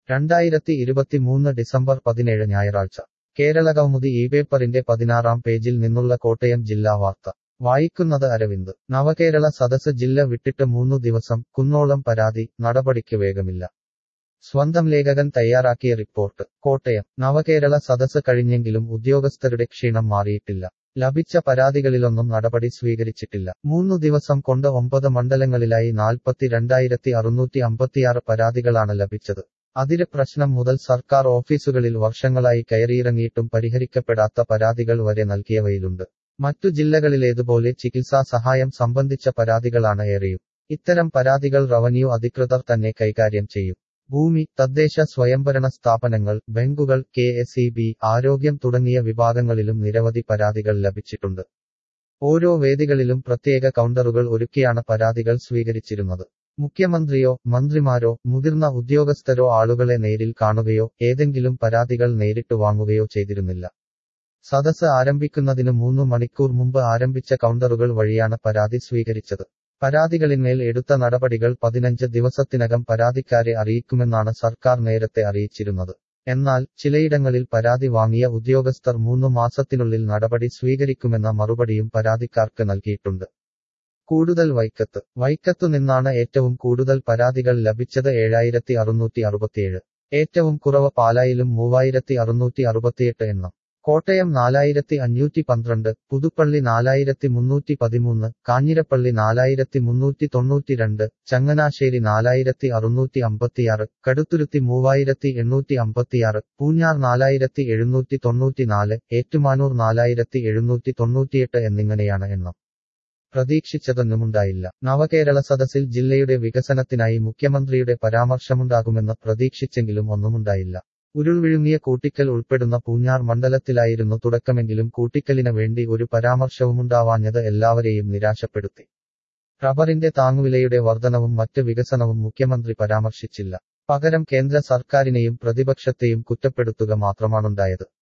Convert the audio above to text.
രണ്ടായിരത്തി ഇരുപത്തിമൂന്ന് ഡിസംബർ പതിനേഴ് ഞായറാഴ്ച കേരളകൗമുദി ഈ പേപ്പറിന്റെ പതിനാറാം പേജിൽ നിന്നുള്ള കോട്ടയം ജില്ലാ വാർത്ത വായിക്കുന്നത് അരവിന്ദ് നവകേരള സദസ് ജില്ല വിട്ടിട്ട് മൂന്നു ദിവസം കുന്നോളം പരാതി നടപടിക്ക് വേഗമില്ല സ്വന്തം ലേഖകൻ തയ്യാറാക്കിയ റിപ്പോർട്ട് കോട്ടയം നവകേരള സദസ് കഴിഞ്ഞെങ്കിലും ഉദ്യോഗസ്ഥരുടെ ക്ഷീണം മാറിയിട്ടില്ല ലഭിച്ച പരാതികളിലൊന്നും നടപടി സ്വീകരിച്ചിട്ടില്ല മൂന്നു ദിവസം കൊണ്ട് ഒമ്പത് മണ്ഡലങ്ങളിലായി നാൽപ്പത്തി രണ്ടായിരത്തി അറുന്നൂറ്റി അമ്പത്തിയാറ് പരാതികളാണ് ലഭിച്ചത് അതിര് പ്രശ്നം മുതൽ സർക്കാർ ഓഫീസുകളിൽ വർഷങ്ങളായി കയറിയിറങ്ങിയിട്ടും പരിഹരിക്കപ്പെടാത്ത പരാതികൾ വരെ നൽകിയവയിലുണ്ട് മറ്റു ജില്ലകളിലേതുപോലെ ചികിത്സാ സഹായം സംബന്ധിച്ച പരാതികളാണ് ഏറെയും ഇത്തരം പരാതികൾ റവന്യൂ അധികൃതർ തന്നെ കൈകാര്യം ചെയ്യും ഭൂമി തദ്ദേശ സ്വയംഭരണ സ്ഥാപനങ്ങൾ ബാങ്കുകൾ കെ എസ് ഇ ബി ആരോഗ്യം തുടങ്ങിയ വിഭാഗങ്ങളിലും നിരവധി പരാതികൾ ലഭിച്ചിട്ടുണ്ട് ഓരോ വേദികളിലും പ്രത്യേക കൗണ്ടറുകൾ ഒരുക്കിയാണ് പരാതികൾ സ്വീകരിച്ചിരുന്നത് മുഖ്യമന്ത്രിയോ മന്ത്രിമാരോ മുതിർന്ന ഉദ്യോഗസ്ഥരോ ആളുകളെ നേരിൽ കാണുകയോ ഏതെങ്കിലും പരാതികൾ നേരിട്ട് വാങ്ങുകയോ ചെയ്തിരുന്നില്ല സദസ് ആരംഭിക്കുന്നതിന് മൂന്നു മണിക്കൂർ മുമ്പ് ആരംഭിച്ച കൗണ്ടറുകൾ വഴിയാണ് പരാതി സ്വീകരിച്ചത് പരാതികളിന്മേൽ എടുത്ത നടപടികൾ പതിനഞ്ച് ദിവസത്തിനകം പരാതിക്കാരെ അറിയിക്കുമെന്നാണ് സർക്കാർ നേരത്തെ അറിയിച്ചിരുന്നത് എന്നാൽ ചിലയിടങ്ങളിൽ പരാതി വാങ്ങിയ ഉദ്യോഗസ്ഥർ മൂന്നു മാസത്തിനുള്ളിൽ നടപടി സ്വീകരിക്കുമെന്ന മറുപടിയും പരാതിക്കാർക്ക് നൽകിയിട്ടുണ്ട് കൂടുതൽ വൈക്കത്ത് വൈക്കത്തു നിന്നാണ് ഏറ്റവും കൂടുതൽ പരാതികൾ ലഭിച്ചത് ഏഴായിരത്തി അറുന്നൂറ്റി അറുപത്തിയേഴ് ഏറ്റവും കുറവ് പാലായിലും മൂവായിരത്തി അറുന്നൂറ്റി അറുപത്തിയെട്ട് എണ്ണം കോട്ടയം നാലായിരത്തി അഞ്ഞൂറ്റി പന്ത്രണ്ട് പുതുപ്പള്ളി നാലായിരത്തി മുന്നൂറ്റി പതിമൂന്ന് കാഞ്ഞിരപ്പള്ളി നാലായിരത്തി മുന്നൂറ്റി തൊണ്ണൂറ്റിരണ്ട് ചങ്ങനാശ്ശേരി നാലായിരത്തി അറുന്നൂറ്റി അമ്പത്തിയാറ് കടുത്തുരുത്തി മൂവായിരത്തി എണ്ണൂറ്റി അമ്പത്തിയാറ് പൂഞ്ഞാർ നാലായിരത്തി എഴുന്നൂറ്റി തൊണ്ണൂറ്റിനാല് ഏറ്റുമാനൂർ നാലായിരത്തി എഴുന്നൂറ്റി തൊണ്ണൂറ്റിയെട്ട് എന്നിങ്ങനെയാണ് എണ്ണം പ്രതീക്ഷിച്ചതൊന്നുമുണ്ടായില്ല നവകേരള സദസ്സിൽ ജില്ലയുടെ വികസനത്തിനായി മുഖ്യമന്ത്രിയുടെ പരാമർശമുണ്ടാകുമെന്ന് പ്രതീക്ഷിച്ചെങ്കിലും ഒന്നുമുണ്ടായില്ല ഉരുൾവിഴുങ്ങിയ കൂട്ടിക്കൽ ഉൾപ്പെടുന്ന പൂഞ്ഞാർ മണ്ഡലത്തിലായിരുന്നു തുടക്കമെങ്കിലും കൂട്ടിക്കലിന് വേണ്ടി ഒരു പരാമർശവുമുണ്ടാവാഞ്ഞത് എല്ലാവരെയും നിരാശപ്പെടുത്തി റബ്ബറിന്റെ താങ്ങുവിലയുടെ വർധനവും മറ്റ് വികസനവും മുഖ്യമന്ത്രി പരാമർശിച്ചില്ല പകരം കേന്ദ്ര സർക്കാരിനെയും പ്രതിപക്ഷത്തെയും കുറ്റപ്പെടുത്തുക മാത്രമാണുണ്ടായത്